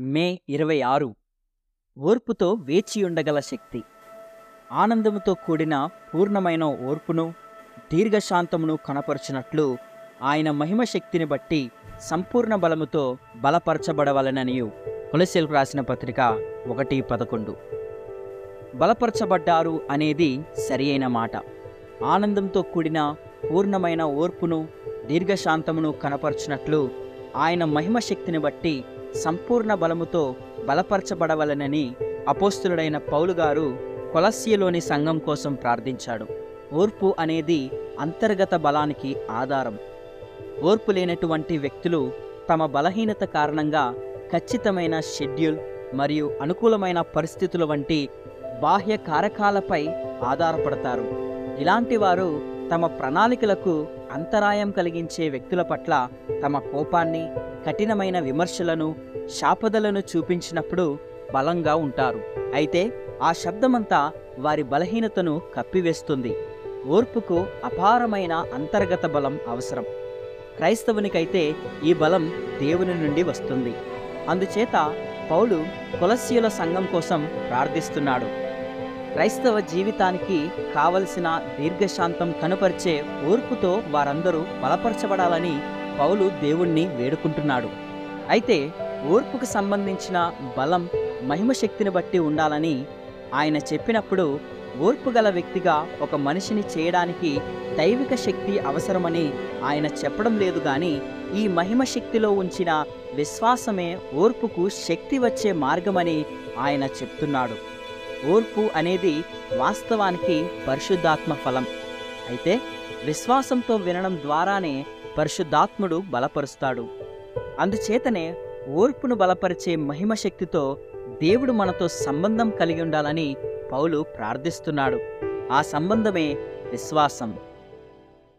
మే ఇరవై ఆరు ఓర్పుతో వేచియుండగల శక్తి ఆనందముతో కూడిన పూర్ణమైన ఓర్పును దీర్ఘశాంతమును కనపరచినట్లు ఆయన మహిమ శక్తిని బట్టి సంపూర్ణ బలముతో బలపరచబడవలననియు కొలసెలకు రాసిన పత్రిక ఒకటి పదకొండు బలపరచబడ్డారు అనేది సరి అయిన మాట ఆనందంతో కూడిన పూర్ణమైన ఓర్పును దీర్ఘశాంతమును కనపరచినట్లు ఆయన మహిమ శక్తిని బట్టి సంపూర్ణ బలముతో బలపరచబడవలనని అపోస్తులుడైన పౌలు గారు కొలస్యలోని సంఘం కోసం ప్రార్థించాడు ఓర్పు అనేది అంతర్గత బలానికి ఆధారం ఓర్పు లేనటువంటి వ్యక్తులు తమ బలహీనత కారణంగా ఖచ్చితమైన షెడ్యూల్ మరియు అనుకూలమైన పరిస్థితుల వంటి బాహ్య కారకాలపై ఆధారపడతారు ఇలాంటి వారు తమ ప్రణాళికలకు అంతరాయం కలిగించే వ్యక్తుల పట్ల తమ కోపాన్ని కఠినమైన విమర్శలను శాపదలను చూపించినప్పుడు బలంగా ఉంటారు అయితే ఆ శబ్దమంతా వారి బలహీనతను కప్పివేస్తుంది ఓర్పుకు అపారమైన అంతర్గత బలం అవసరం క్రైస్తవునికైతే ఈ బలం దేవుని నుండి వస్తుంది అందుచేత పౌలు కొలస్యుల సంఘం కోసం ప్రార్థిస్తున్నాడు క్రైస్తవ జీవితానికి కావలసిన దీర్ఘశాంతం కనుపరిచే ఓర్పుతో వారందరూ బలపరచబడాలని పౌలు దేవుణ్ణి వేడుకుంటున్నాడు అయితే ఓర్పుకు సంబంధించిన బలం మహిమ శక్తిని బట్టి ఉండాలని ఆయన చెప్పినప్పుడు ఓర్పు గల వ్యక్తిగా ఒక మనిషిని చేయడానికి దైవిక శక్తి అవసరమని ఆయన చెప్పడం లేదు కానీ ఈ మహిమ శక్తిలో ఉంచిన విశ్వాసమే ఓర్పుకు శక్తి వచ్చే మార్గమని ఆయన చెప్తున్నాడు ఓర్పు అనేది వాస్తవానికి పరిశుద్ధాత్మ ఫలం అయితే విశ్వాసంతో వినడం ద్వారానే పరిశుద్ధాత్ముడు బలపరుస్తాడు అందుచేతనే ఓర్పును బలపరిచే మహిమ శక్తితో దేవుడు మనతో సంబంధం కలిగి ఉండాలని పౌలు ప్రార్థిస్తున్నాడు ఆ సంబంధమే విశ్వాసం